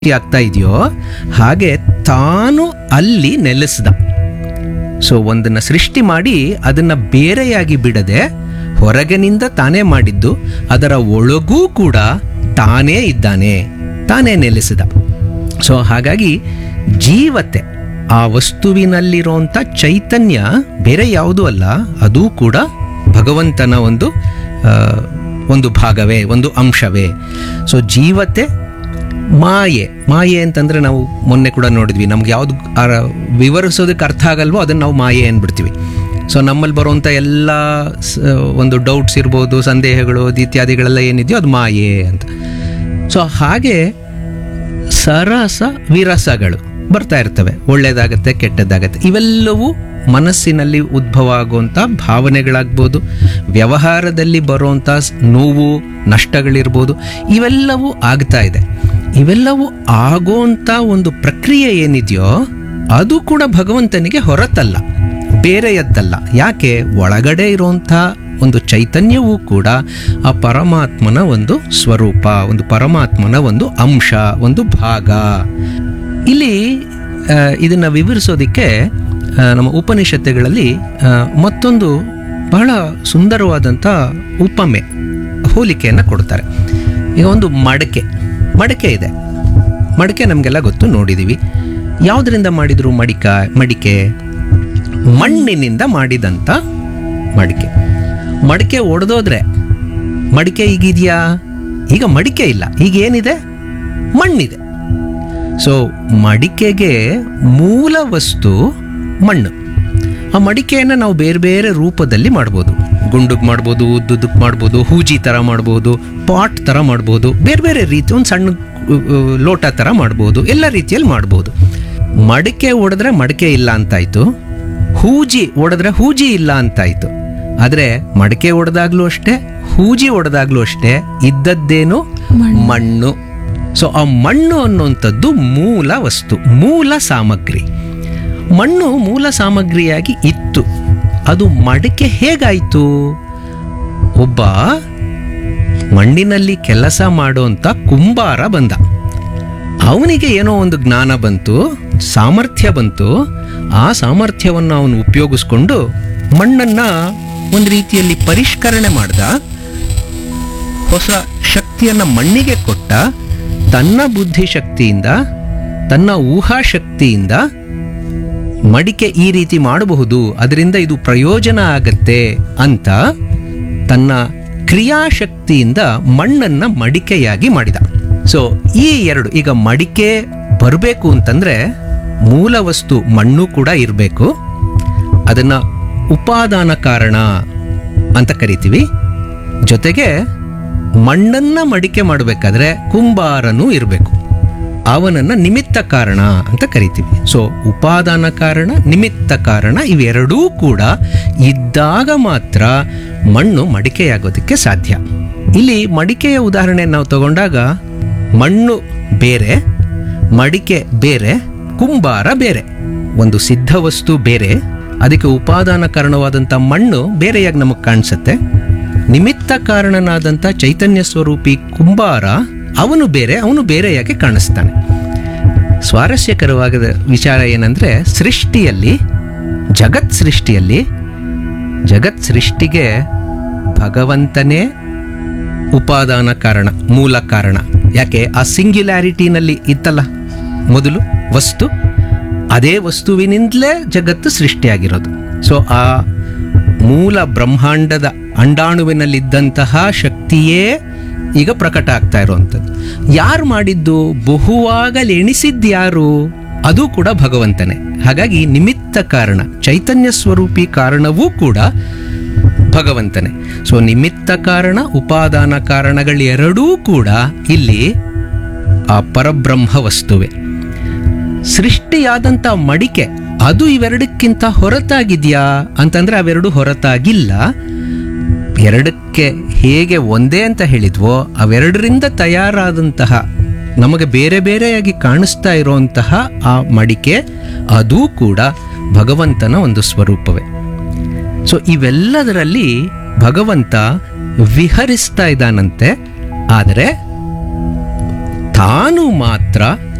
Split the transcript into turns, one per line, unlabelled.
ಆಗ್ತಾ ಇದೆಯೋ ಹಾಗೆ ತಾನು ಅಲ್ಲಿ ನೆಲೆಸ್ದ ಸೊ ಒಂದನ್ನ ಸೃಷ್ಟಿ ಮಾಡಿ ಅದನ್ನ ಬೇರೆಯಾಗಿ ಬಿಡದೆ ಹೊರಗಿನಿಂದ ತಾನೇ ಮಾಡಿದ್ದು ಅದರ ಒಳಗೂ ಕೂಡ ತಾನೇ ಇದ್ದಾನೆ ತಾನೇ ನೆಲೆಸಿದ ಸೊ ಹಾಗಾಗಿ ಜೀವತೆ ಆ ವಸ್ತುವಿನಲ್ಲಿರುವಂಥ ಚೈತನ್ಯ ಬೇರೆ ಯಾವುದೂ ಅಲ್ಲ ಅದು ಕೂಡ ಭಗವಂತನ ಒಂದು ಆ, ಒಂದು ಭಾಗವೇ ಒಂದು ಅಂಶವೇ ಸೊ ಜೀವತೆ ಮಾಯೆ ಮಾಯೆ ಅಂತಂದ್ರೆ ನಾವು ಮೊನ್ನೆ ಕೂಡ ನೋಡಿದ್ವಿ ನಮ್ಗೆ ಯಾವ್ದು ಅರ- ವಿವರಿಸೋದಕ್ಕೆ ಅರ್ಥ ಆಗಲ್ವೋ ಅದನ್ನ ನಾವು ಮಾಯೆ ಅಂದ್ಬಿಡ್ತೀವಿ ಸೊ ನಮ್ಮಲ್ಲಿ ಬರುವಂಥ ಎಲ್ಲ ಸ- ಒಂದು ಡೌಟ್ಸ್ ಇರ್ಬೋದು ಸಂದೇಹಗಳು ಇತ್ಯಾದಿಗಳೆಲ್ಲ ಏನಿದೆಯೋ ಅದು ಮಾಯೆ ಅಂತ ಸೊ ಹಾಗೆ ಸರಸ ವಿರಸಗಳು ಬರ್ತಾ ಇರ್ತವೆ ಒಳ್ಳೇದಾಗತ್ತೆ ಕೆಟ್ಟದ್ದಾಗತ್ತೆ ಇವೆಲ್ಲವೂ ಮನಸ್ಸಿನಲ್ಲಿ ಉದ್ಭವ ಆಗುವಂಥ ಭಾವನೆಗಳಾಗ್ಬೋದು ವ್ಯವಹಾರದಲ್ಲಿ ಬರುವಂಥ ಸ್- ನೋವು ನಷ್ಟಗಳಿರ್ಬೋದು ಇವೆಲ್ಲವೂ ಆಗ್ತಾ ಇದೆ ಇವೆಲ್ಲವೂ ಆಗೋಂಥ ಒಂದು ಪ್ರಕ್ರಿಯೆ ಏನಿದೆಯೋ ಅದು ಕೂಡ ಭಗವಂತನಿಗೆ ಹೊರತಲ್ಲ ಬೇರೆಯದ್ದಲ್ಲ ಯಾಕೆ ಒಳಗಡೆ ಇರುವಂಥ ಒಂದು ಚೈತನ್ಯವೂ ಕೂಡ ಆ ಪರಮಾತ್ಮನ ಒಂದು ಸ್ವರೂಪ ಒಂದು ಪರಮಾತ್ಮನ ಒಂದು ಅಂಶ ಒಂದು ಭಾಗ ಇಲ್ಲಿ ಆ, ಇದನ್ನ ವಿವರಿಸೋದಕ್ಕೆ ಆ, ನಮ್ಮ ಉಪನಿಷತ್ತುಗಳಲ್ಲಿ ಆ, ಮತ್ತೊಂದು ಬಹಳ ಸುಂದರವಾದಂಥ ಉಪಮೆ ಹೋಲಿಕೆಯನ್ನು ಕೊಡ್ತಾರೆ ಈಗ ಒಂದು ಮಡಕೆ ಮಡಕೆ ಇದೆ ಮಡಕೆ ನಮಗೆಲ್ಲ ಗೊತ್ತು ನೋಡಿದ್ದೀವಿ ಯಾವುದರಿಂದ ಮಾಡಿದ್ರು ಮಡಿಕ ಮಡಿಕೆ ಮಣ್ಣಿನಿಂದ ಮಾಡಿದಂಥ ಮಡಿಕೆ ಮಡಿಕೆ ಒಡೆದೋದ್ರೆ ಮಡಿಕೆ ಈಗಿದೆಯಾ ಈಗ ಮಡಿಕೆ ಇಲ್ಲ ಈಗ ಏನಿದೆ ಮಣ್ಣಿದೆ ಸೊ ಮಡಿಕೆಗೆ ಮೂಲ ವಸ್ತು ಮಣ್ಣು ಆ ಮಡಿಕೆಯನ್ನು ನಾವು ಬೇರೆ ಬೇರೆ ರೂಪದಲ್ಲಿ ಮಾಡ್ಬೋದು ಗುಂಡುಗ್ ಮಾಡ್ಬೋದು ಉದ್ದುದಕ್ಕೆ ಮಾಡ್ಬೋದು ಹೂಜಿ ಥರ ಮಾಡ್ಬೋದು ಪಾಟ್ ಥರ ಮಾಡ್ಬೋದು ಬೇರೆ ಬೇರೆ ರೀತಿ ಒಂದು ಸಣ್ಣ ಉ, ಉ, ಲೋಟ ಥರ ಮಾಡ್ಬೋದು ಎಲ್ಲ ರೀತಿಯಲ್ಲಿ ಮಾಡ್ಬೋದು ಮಡಿಕೆ ಒಡೆದ್ರೆ ಮಡಿಕೆ ಇಲ್ಲ ಅಂತಾಯ್ತು ಹೂಜಿ ಒಡೆದ್ರೆ ಹೂಜಿ ಇಲ್ಲ ಅಂತಾಯ್ತು ಆದರೆ ಮಡಿಕೆ ಒಡೆದಾಗ್ಲೂ ಅಷ್ಟೇ ಹೂಜಿ ಒಡೆದಾಗ್ಲೂ ಅಷ್ಟೇ ಇದ್ದದ್ದೇನು ಮಣ್ಣು ಸೊ ಆ ಮಣ್ಣು ಅನ್ನುವಂಥದ್ದು ಮೂಲ ವಸ್ತು ಮೂಲ ಸಾಮಗ್ರಿ ಮಣ್ಣು ಮೂಲ ಸಾಮಗ್ರಿಯಾಗಿ ಇತ್ತು ಅದು ಮಡಿಕೆ ಹೇಗಾಯಿತು ಒಬ್ಬ ಮಣ್ಣಿನಲ್ಲಿ ಕೆಲಸ ಮಾಡುವಂಥ ಕುಂಬಾರ ಬಂದ ಅವನಿಗೆ ಏನೋ ಒಂದು ಜ್ಞಾನ ಬಂತು ಸಾಮರ್ಥ್ಯ ಬಂತು ಆ ಸಾಮರ್ಥ್ಯವನ್ನು ಅವನು ಉಪಯೋಗಿಸ್ಕೊಂಡು ಮಣ್ಣನ್ನು ಒಂದು ರೀತಿಯಲ್ಲಿ ಪರಿಷ್ಕರಣೆ ಮಾಡ್ದ ಹೊಸ ಶಕ್ತಿಯನ್ನು ಮಣ್ಣಿಗೆ ಕೊಟ್ಟ ತನ್ನ ಬುದ್ಧಿಶಕ್ತಿಯಿಂದ ತನ್ನ ಊಹಾಶಕ್ತಿಯಿಂದ ಮಡಿಕೆ ಈ ರೀತಿ ಮಾಡಬಹುದು ಅದರಿಂದ ಇದು ಪ್ರಯೋಜನ ಆಗತ್ತೆ ಅಂತ ತನ್ನ ಕ್ರಿಯಾಶಕ್ತಿಯಿಂದ ಮಣ್ಣನ್ನ ಮಡಿಕೆಯಾಗಿ ಮಾಡಿದ ಸೊ ಈ ಎರಡು ಈಗ ಮಡಿಕೆ ಬರಬೇಕು ಅಂತಂದ್ರೆ ಮೂಲ ವಸ್ತು ಮಣ್ಣು ಕೂಡ ಇರಬೇಕು ಅದನ್ನ ಉಪಾದಾನ ಕಾರಣ ಅಂತ ಕರಿತೀವಿ ಜೊತೆಗೆ ಮಣ್ಣನ್ನ ಮಡಿಕೆ ಮಾಡಬೇಕಾದ್ರೆ ಕುಂಬಾರನೂ ಇರಬೇಕು ಅವನನ್ನ ನಿಮಿತ್ತ ಕಾರಣ ಅಂತ ಕರಿತೀವಿ ಸೊ ಉಪಾದಾನ ಕಾರಣ ನಿಮಿತ್ತ ಕಾರಣ ಇವೆರಡೂ ಕೂಡ ಇದ್ದಾಗ ಮಾತ್ರ ಮಣ್ಣು ಮಡಿಕೆಯಾಗೋದಕ್ಕೆ ಸಾಧ್ಯ ಇಲ್ಲಿ ಮಡಿಕೆಯ ಉದಾಹರಣೆ ನಾವು ತಗೊಂಡಾಗ ಮಣ್ಣು ಬೇರೆ ಮಡಿಕೆ ಬೇರೆ ಕುಂಬಾರ ಬೇರೆ ಒಂದು ಸಿದ್ಧ ವಸ್ತು ಬೇರೆ ಅದಕ್ಕೆ ಉಪಾದಾನ ಕಾರಣವಾದಂಥ ಮಣ್ಣು ಬೇರೆಯಾಗಿ ನಮಗೆ ಕಾಣಿಸುತ್ತೆ ನಿಮಿತ್ತ ಕಾರಣನಾದಂಥ ಚೈತನ್ಯ ಸ್ವರೂಪಿ ಕುಂಬಾರ ಅವನು ಬೇರೆ ಅವನು ಬೇರೆಯಾಗಿ ಕಾಣಿಸ್ತಾನೆ ಸ್ವಾರಸ್ಯಕರವಾದ ವಿಚಾರ ಏನಂದ್ರೆ ಸೃಷ್ಟಿಯಲ್ಲಿ ಜಗತ್ ಸೃಷ್ಟಿಯಲ್ಲಿ ಜಗತ್ ಸೃಷ್ಟಿಗೆ ಭಗವಂತನೇ ಉಪಾದಾನ ಕಾರಣ ಮೂಲ ಕಾರಣ ಯಾಕೆ ಆ ಸಿಂಗ್ಯುಲಾರಿಟಿನಲ್ಲಿ ಇತ್ತಲ್ಲ ಮೊದಲು ವಸ್ತು ಅದೇ ವಸ್ತುವಿನಿಂದಲೇ ಜಗತ್ತು ಸೃಷ್ಟಿಯಾಗಿರೋದು ಸೊ ಆ ಮೂಲ ಬ್ರಹ್ಮಾಂಡದ ಅಂಡಾಣುವಿನಲ್ಲಿದ್ದಂತಹ ಶಕ್ತಿಯೇ ಈಗ ಪ್ರಕಟ ಆಗ್ತಾ ಇರುವಂಥದ್ದು ಯಾರು ಮಾಡಿದ್ದು ಬಹುವಾಗಲಿ ಎಣಿಸಿದ್ಯಾರು ಅದು ಕೂಡ ಭಗವಂತನೇ ಹಾಗಾಗಿ ನಿಮಿತ್ತ ಕಾರಣ ಚೈತನ್ಯ ಸ್ವರೂಪಿ ಕಾರಣವೂ ಕೂಡ ಭಗವಂತನೇ ಸೊ ನಿಮಿತ್ತ ಕಾರಣ ಉಪಾದಾನ ಕಾರಣಗಳೆರಡೂ ಕೂಡ ಇಲ್ಲಿ ಆ ಪರಬ್ರಹ್ಮ ವಸ್ತುವೆ ಸೃಷ್ಟಿಯಾದಂಥ ಮಡಿಕೆ ಅದು ಇವೆರಡಕ್ಕಿಂತ ಹೊರತಾಗಿದೆಯಾ ಅಂತಂದ್ರೆ ಅವೆರಡು ಹೊರತಾಗಿಲ್ಲ ಎರಡಕ್ಕೆ ಹೇಗೆ ಒಂದೇ ಅಂತ ಹೇಳಿದ್ವೋ ಅವೆರಡರಿಂದ ತಯಾರಾದಂತಹ ನಮಗೆ ಬೇರೆ ಬೇರೆಯಾಗಿ ಕಾಣಿಸ್ತಾ ಇರುವಂತಹ ಆ ಮಡಿಕೆ ಅದೂ ಕೂಡ ಭಗವಂತನ ಒಂದು ಸ್ವರೂಪವೇ ಸೊ ಇವೆಲ್ಲದರಲ್ಲಿ ಭಗವಂತ ವಿಹರಿಸ್ತಾ ಇದ್ದಾನಂತೆ ಆದರೆ ತಾನು ಮಾತ್ರ